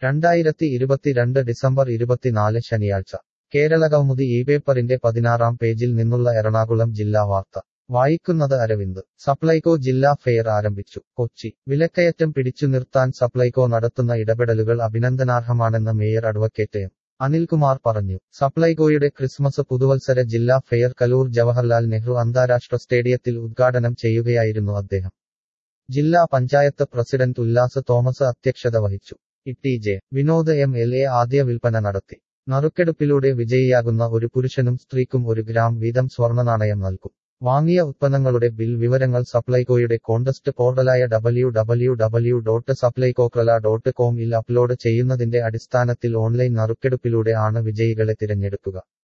രണ്ടായിരത്തി ഇരുപത്തിരണ്ട് ഡിസംബർ ഇരുപത്തിനാല് ശനിയാഴ്ച കേരളകൗമുദി ഈ പേപ്പറിന്റെ പതിനാറാം പേജിൽ നിന്നുള്ള എറണാകുളം ജില്ലാ വാർത്ത വായിക്കുന്നത് അരവിന്ദ് സപ്ലൈകോ ജില്ലാ ഫെയർ ആരംഭിച്ചു കൊച്ചി വിലക്കയറ്റം പിടിച്ചു നിർത്താൻ സപ്ലൈകോ നടത്തുന്ന ഇടപെടലുകൾ അഭിനന്ദനാർഹമാണെന്ന് മേയർ അഡ്വക്കേറ്റ് എം അനിൽകുമാർ പറഞ്ഞു സപ്ലൈകോയുടെ ക്രിസ്മസ് പുതുവത്സര ജില്ലാ ഫെയർ കലൂർ ജവഹർലാൽ നെഹ്റു അന്താരാഷ്ട്ര സ്റ്റേഡിയത്തിൽ ഉദ്ഘാടനം ചെയ്യുകയായിരുന്നു അദ്ദേഹം ജില്ലാ പഞ്ചായത്ത് പ്രസിഡന്റ് ഉല്ലാസ് തോമസ് അധ്യക്ഷത വഹിച്ചു E J Vinod M L A ആദ്യ വിൽപ്പന നടത്തി നറുക്കെടുപ്പിലൂടെ വിജയിയാകുന്ന ഒരു പുരുഷനും സ്ത്രീക്കും ഒരു ഗ്രാം വീതം സ്വർണ്ണനാണയം നൽകും വാങ്ങിയ ഉത്പന്നങ്ങളുടെ ബിൽ വിവരങ്ങൾ സപ്ലൈകോയുടെ കോണ്ടസ്റ്റ് പോർട്ടലായ ഡബ്ല്യു ഡബ്ല്യു ഡബ്ല്യു ഡോട്ട് സപ്ലൈകോക്രല ഡോട്ട് കോം ഇൽ അപ്ലോഡ് ചെയ്യുന്നതിന്റെ അടിസ്ഥാനത്തിൽ ഓൺലൈൻ നറുക്കെടുപ്പിലൂടെ ആണ് വിജയികളെ തിരഞ്ഞെടുക്കുക